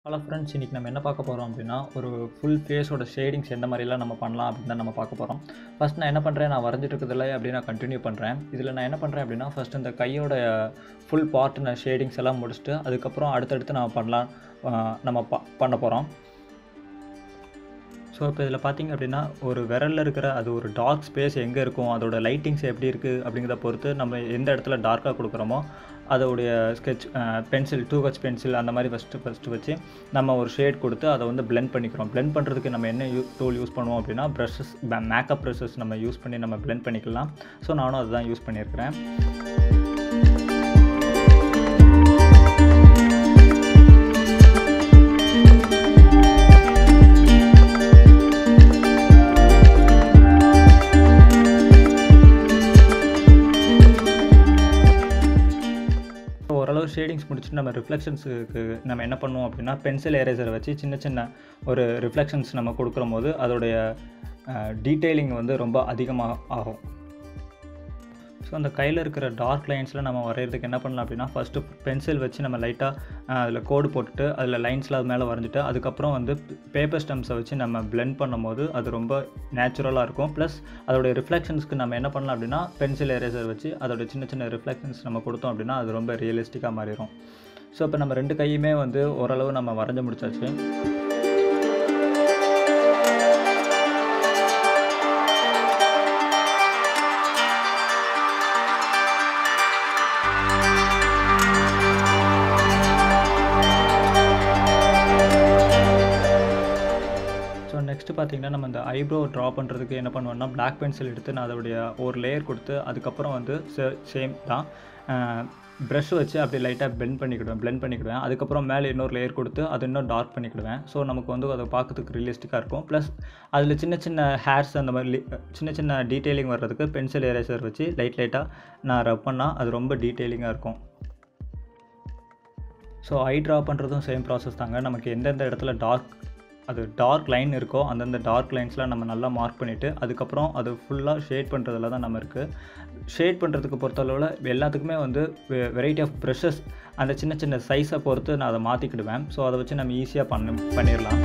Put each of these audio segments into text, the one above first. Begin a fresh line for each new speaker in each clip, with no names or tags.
hello friends இன்றைக்கி நம்ம என்ன பார்க்க போகிறோம் அப்படின்னா ஒரு ஃபுல் ஃபேஸோட ஷேடிங்ஸ் எந்த மாதிரிலாம் நம்ம பண்ணலாம் அப்படின்னு தான் நம்ம பார்க்க போகிறோம் ஃபஸ்ட் நான் என்ன பண்ணுறேன் நான் வரைஞ்சிட்டு இருக்கிறதுல அப்படியே நான் கண்டினியூ பண்ணுறேன் இதில் நான் என்ன பண்ணுறேன் அப்படின்னா ஃபஸ்ட் இந்த கையோட ஃபுல் பார்ட் நான் ஷேடிங்ஸ் எல்லாம் முடிச்சுட்டு அதுக்கப்புறம் அடுத்தடுத்து நம்ம பண்ணலாம் ஆஹ் நம்ம ப பண்ண போகிறோம் ஸோ இப்போ இதில் பார்த்தீங்க அப்படின்னா ஒரு விரலில் இருக்கிற அது ஒரு டார்க் ஸ்பேஸ் எங்கே இருக்கும் அதோட லைட்டிங்ஸ் எப்படி இருக்குது அப்படிங்கிறத பொறுத்து நம்ம எந்த இடத்துல டார்க்காக கொடுக்குறோமோ அதோடைய sketch pencil two H pencil அந்த மாதிரி ஃபஸ்ட்டு ஃபஸ்ட்டு வச்சு நம்ம ஒரு ஷேட் கொடுத்து அதை வந்து பிளெண்ட் பண்ணிக்கிறோம் பிளெண்ட் பண்ணுறதுக்கு நம்ம என்ன யூ டூல் யூஸ் பண்ணுவோம் அப்படின்னா ப்ரஷஸ் மேக்கப் ப்ரஷஸ் நம்ம யூஸ் பண்ணி நம்ம பிளெண்ட் பண்ணிக்கலாம் ஸோ நானும் அதுதான் யூஸ் பண்ணியிருக்கிறேன் ஓரளவு ஷேடிங்ஸ் முடிச்சுட்டு நம்ம ரிஃப்ளெக்ஷன்ஸுக்கு நம்ம என்ன பண்ணுவோம் அப்படின்னா பென்சில் எரேசரை வச்சு சின்ன சின்ன ஒரு ரிஃப்ளெக்ஷன்ஸ் நம்ம கொடுக்குற போது அதோடைய டீட்டெயிலிங் வந்து ரொம்ப அதிகமாக ஆகும் ஸோ அந்த கையில் இருக்கிற டார்க் லைன்ஸில் நம்ம வரைகிறதுக்கு என்ன பண்ணலாம் அப்படின்னா ஃபஸ்ட்டு பென்சில் வச்சு நம்ம லைட்டாக அதில் கோடு போட்டுட்டு அதில் லைன்ஸில் அது மேலே வரைஞ்சிட்டு அதுக்கப்புறம் வந்து பேப்பர் ஸ்டம்ஸை வச்சு நம்ம பிளெண்ட் பண்ணும்போது அது ரொம்ப நேச்சுரலாக இருக்கும் ப்ளஸ் அதோடைய ரிஃப்ளெக்ஷன்ஸ்க்கு நம்ம என்ன பண்ணலாம் அப்படின்னா பென்சில் எரேசர் வச்சு அதோட சின்ன சின்ன ரிஃப்ளெக்ஷன்ஸ் நம்ம கொடுத்தோம் அப்படின்னா அது ரொம்ப ரியலிஸ்டிக்காக மாறிடும் ஸோ இப்போ நம்ம ரெண்டு கையுமே வந்து ஓரளவு நம்ம வரைஞ்சு முடிச்சாச்சு ஸோ நெக்ஸ்ட்டு பார்த்தீங்கன்னா நம்ம இந்த ஐப்ரோ ட்ரா பண்ணுறதுக்கு என்ன பண்ணுவோம்னா பிளாக் பென்சில் எடுத்து நான் அதோடைய ஒரு லேயர் கொடுத்து அதுக்கப்புறம் வந்து சேம் தான் ப்ரஷ் வச்சு அப்படியே லைட்டாக பெண்ட் பண்ணிக்கிடுவேன் பிளெண்ட் பண்ணிக்கிடுவேன் அதுக்கப்புறம் மேலே இன்னொரு லேயர் கொடுத்து அது இன்னும் டார்க் பண்ணிக்கிடுவேன் ஸோ நமக்கு வந்து அதை பார்க்கறதுக்கு ரியலிஸ்டிக்காக இருக்கும் ப்ளஸ் அதில் சின்ன சின்ன ஹேர்ஸ் அந்த மாதிரி li- சின்ன சின்ன டீட்டெயிலிங் வர்றதுக்கு பென்சில் எரேசர் வச்சு லைட் லைட்டாக நான் ரப் பண்ணால் அது ரொம்ப டீட்டெயிலிங்காக இருக்கும் ஸோ ஐ ட்ரா பண்ணுறதும் சேம் ப்ராசஸ் தாங்க நமக்கு எந்தெந்த இடத்துல டார்க் அது டார்க் லைன் இருக்கோ அந்தந்த டார்க் லைன்ஸ்லாம் நம்ம நல்லா மார்க் பண்ணிவிட்டு அதுக்கப்புறம் அது ஃபுல்லாக ஷேட் பண்ணுறதுல தான் நம்ம இருக்குது ஷேட் பண்ணுறதுக்கு பொறுத்தளவில் எல்லாத்துக்குமே வந்து வெரைட்டி ஆஃப் ப்ரெஷஸ் அந்த சின்ன சின்ன சைஸை பொறுத்து நான் அதை மாற்றிக்கிடுவேன் ஸோ அதை வச்சு நம்ம ஈஸியாக பண்ண பண்ணிடலாம்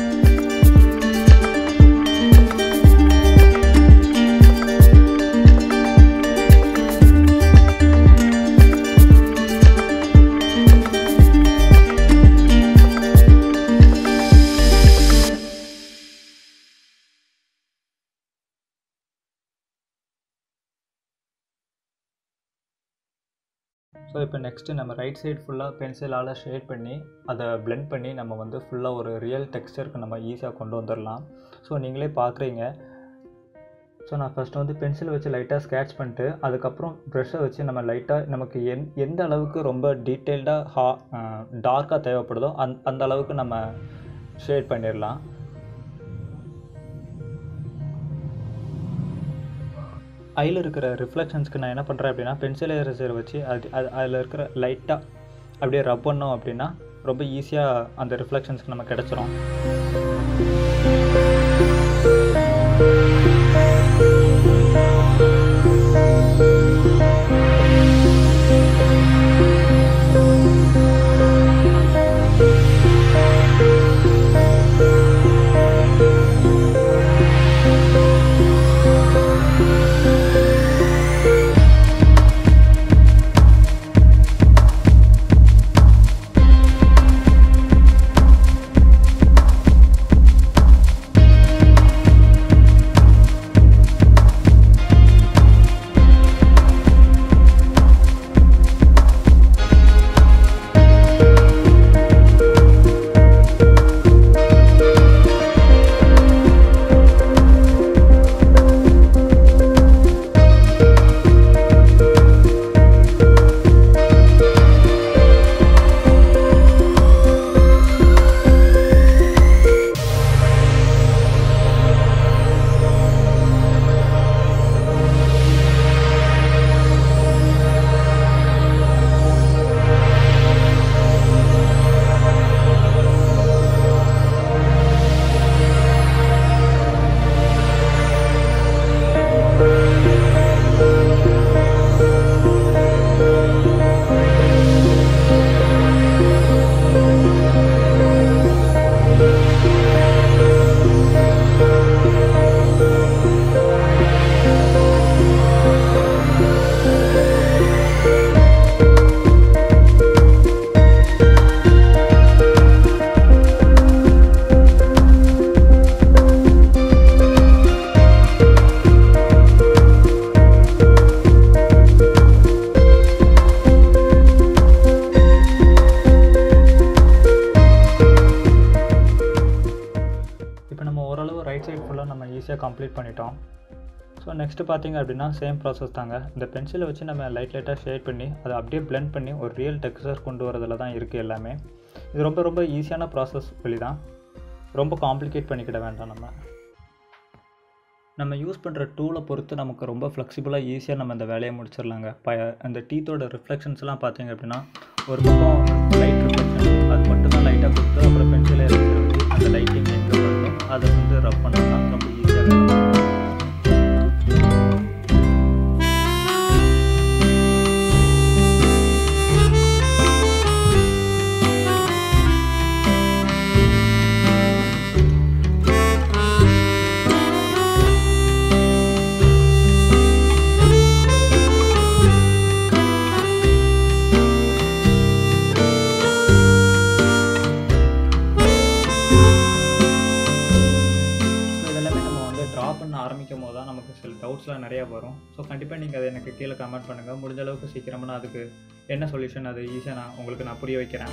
ஸோ இப்போ நெக்ஸ்ட்டு நம்ம ரைட் சைடு ஃபுல்லாக பென்சிலால் ஷேட் பண்ணி அதை பிளெண்ட் பண்ணி நம்ம வந்து ஃபுல்லாக ஒரு ரியல் டெக்ஸ்டருக்கு நம்ம ஈஸியாக கொண்டு வந்துடலாம் ஸோ நீங்களே பார்க்குறீங்க ஸோ நான் ஃபஸ்ட்டு வந்து பென்சில் வச்சு லைட்டாக ஸ்கேட்ச் பண்ணிட்டு அதுக்கப்புறம் ப்ரெஷ்ஷை வச்சு நம்ம லைட்டாக நமக்கு எந் எந்த அளவுக்கு ரொம்ப டீட்டெயில்டாக ஹா டார்க்காக தேவைப்படுதோ அந் அந்த அளவுக்கு நம்ம ஷேட் பண்ணிடலாம் ஐயில் இருக்கிற ரிஃப்ளெக்ஷன்ஸ்க்கு நான் என்ன பண்ணுறேன் அப்படின்னா பென்சில் எரேசர் வச்சு அது அது அதில் இருக்கிற லைட்டாக அப்படியே ரப் பண்ணோம் அப்படின்னா ரொம்ப ஈஸியாக அந்த ரிஃப்ளெக்ஷன்ஸ்க்கு நம்ம கிடச்சிரும் டேக் ஃபுல்லாக நம்ம ஈஸியாக கம்ப்ளீட் பண்ணிட்டோம் ஸோ நெக்ஸ்ட்டு பார்த்தீங்க அப்படின்னா சேம் ப்ராசஸ் தாங்க இந்த பென்சிலை வச்சு நம்ம லைட் லைட்டாக ஷேட் பண்ணி அதை அப்படியே blend பண்ணி ஒரு ரியல் டெக்ஸ்சர் கொண்டு வரதுல தான் இருக்குது எல்லாமே இது ரொம்ப ரொம்ப ஈஸியான ப்ராசஸ் வழி தான் ரொம்ப காம்ப்ளிகேட் பண்ணிக்கிட வேண்டாம் நம்ம நம்ம யூஸ் பண்ணுற டூலை பொறுத்து நமக்கு ரொம்ப ஃப்ளெக்சிபிளாக ஈஸியாக நம்ம இந்த வேலையை முடிச்சிடலாங்க ப அந்த டீத்தோட ரிஃப்ளெக்ஷன்ஸ்லாம் பார்த்தீங்க அப்படின்னா ஒரு பக்கம் லைட் ரிஃப்ளெக்ஷன் அது மட்டும் தான் லைட்டாக கொடுத்து அப்புறம் பென்சிலை இருக்கிற வச்சு அந்த லைட்டிங் எங்கே வரணும் அதை வந்து ரப் பண்ணலாம் ரொம்ப ஈஸியாக இருக்கும் ஸோ இதெல்லாமே நம்ம வந்து ட்ரா பண்ண ஆரம்பிக்கும் போது தான் நமக்கு சில டவுட்ஸ்லாம் நிறையா வரும் ஸோ கண்டிப்பாக நீங்கள் அதை எனக்கு கீழே கமெண்ட் பண்ணுங்கள் முடிஞ்ச அளவுக்கு சீக்கிரமாக நான் அதுக்கு என்ன சொல்யூஷன் அது ஈஸியாக நான் உங்களுக்கு நான் புரிய வைக்கிறேன்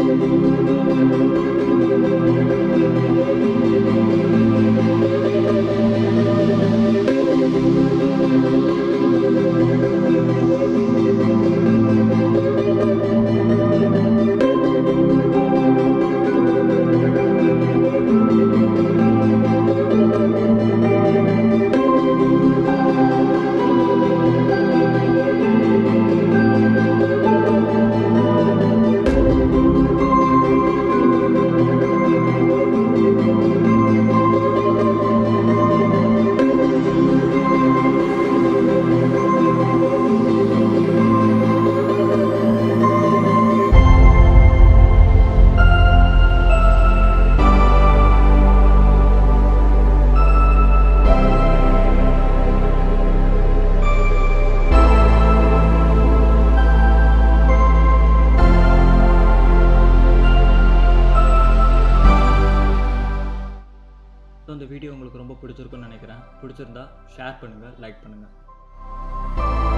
ஸோ இந்த வீடியோ உங்களுக்கு ரொம்ப பிடிச்சிருக்குன்னு நினைக்கிறேன் பிடிச்சிருந்தா ஷேர் பண்ணுங்கள் லைக் பண்ணுங்கள்